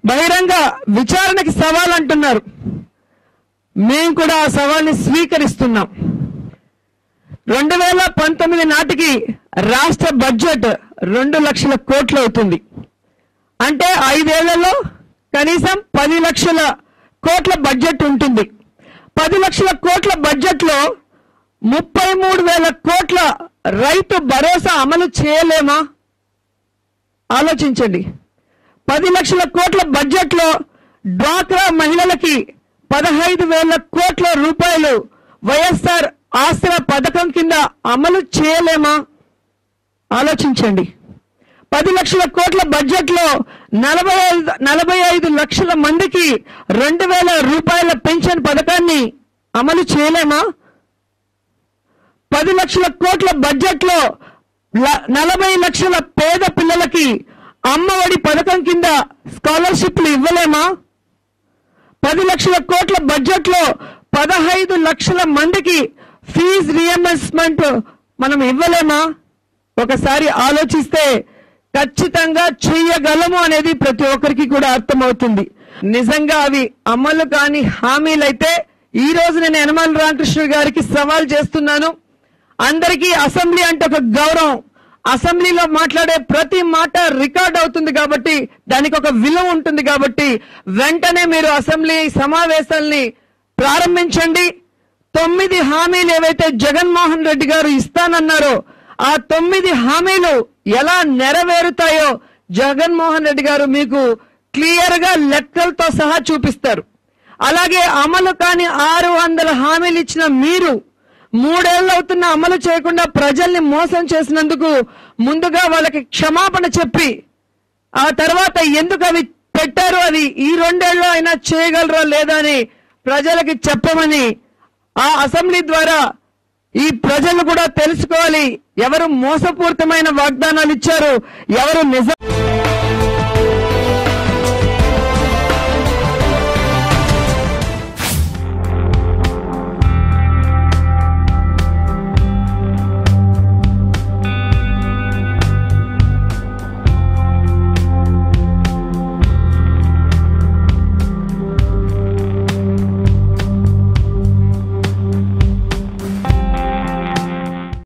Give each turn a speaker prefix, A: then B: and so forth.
A: బహిరంగ విచారణకి సవాల్ అంటున్నారు మేము కూడా ఆ సవాల్ని స్వీకరిస్తున్నాం రెండు వేల పంతొమ్మిది నాటికి రాష్ట్ర బడ్జెట్ రెండు లక్షల కోట్లు అవుతుంది అంటే ఐదేళ్లలో కనీసం పది లక్షల కోట్ల బడ్జెట్ ఉంటుంది పది లక్షల కోట్ల బడ్జెట్ లో ముప్పై మూడు వేల కోట్ల రైతు భరోసా అమలు చేయలేమా ఆలోచించండి పది లక్షల కోట్ల బడ్జెట్ లో డ్వాక్రా మహిళలకి పదహైదు వేల కోట్ల రూపాయలు వైఎస్ఆర్ ఆసరా పథకం కింద అమలు చేయలేమా ఆలోచించండి పది లక్షల కోట్ల బడ్జెట్ లో నలభై ఐదు నలభై ఐదు లక్షల మందికి రెండు వేల రూపాయల పెన్షన్ పథకాన్ని అమలు చేయలేమా పది లక్షల కోట్ల బడ్జెట్ లో ల- నలభై లక్షల పేద పిల్లలకి అమ్మఒడి పథకం కింద స్కాలర్షిప్లు ఇవ్వలేమా పది లక్షల కోట్ల బడ్జెట్ లో పదహైదు లక్షల మందికి ఫీజు రియంబర్స్మెంట్ మనం ఇవ్వలేమా ఒకసారి ఆలోచిస్తే ఖచ్చితంగా చెయ్యగలము అనేది ప్రతి ఒక్కరికి కూడా అర్థమవుతుంది నిజంగా అవి అమలు కాని హామీలైతే ఈ రోజు నేను యనమల రామకృష్ణ గారికి సవాల్ చేస్తున్నాను అందరికీ అసెంబ్లీ అంటే ఒక గౌరవం అసెంబ్లీలో మాట్లాడే ప్రతి మాట రికార్డ్ అవుతుంది కాబట్టి దానికి ఒక విలువ ఉంటుంది కాబట్టి వెంటనే మీరు అసెంబ్లీ సమావేశాల్ని ప్రారంభించండి తొమ్మిది హామీలు ఏవైతే జగన్మోహన్ రెడ్డి గారు ఇస్తానన్నారో ఆ తొమ్మిది హామీలు ఎలా నెరవేరుతాయో జగన్మోహన్ రెడ్డి గారు మీకు క్లియర్ గా లెక్కలతో సహా చూపిస్తారు అలాగే అమలు కాని ఆరు వందల హామీలు ఇచ్చిన మీరు మూడేళ్లు అవుతున్న అమలు చేయకుండా ప్రజల్ని మోసం చేసినందుకు ముందుగా వాళ్ళకి క్షమాపణ చెప్పి ఆ తర్వాత ఎందుకు అవి పెట్టారు అది ఈ రెండేళ్ళు అయినా చేయగలరా లేదా అని ప్రజలకి చెప్పమని ఆ అసెంబ్లీ ద్వారా ఈ ప్రజలు కూడా తెలుసుకోవాలి ఎవరు మోసపూరితమైన వాగ్దానాలు ఇచ్చారు ఎవరు నిజం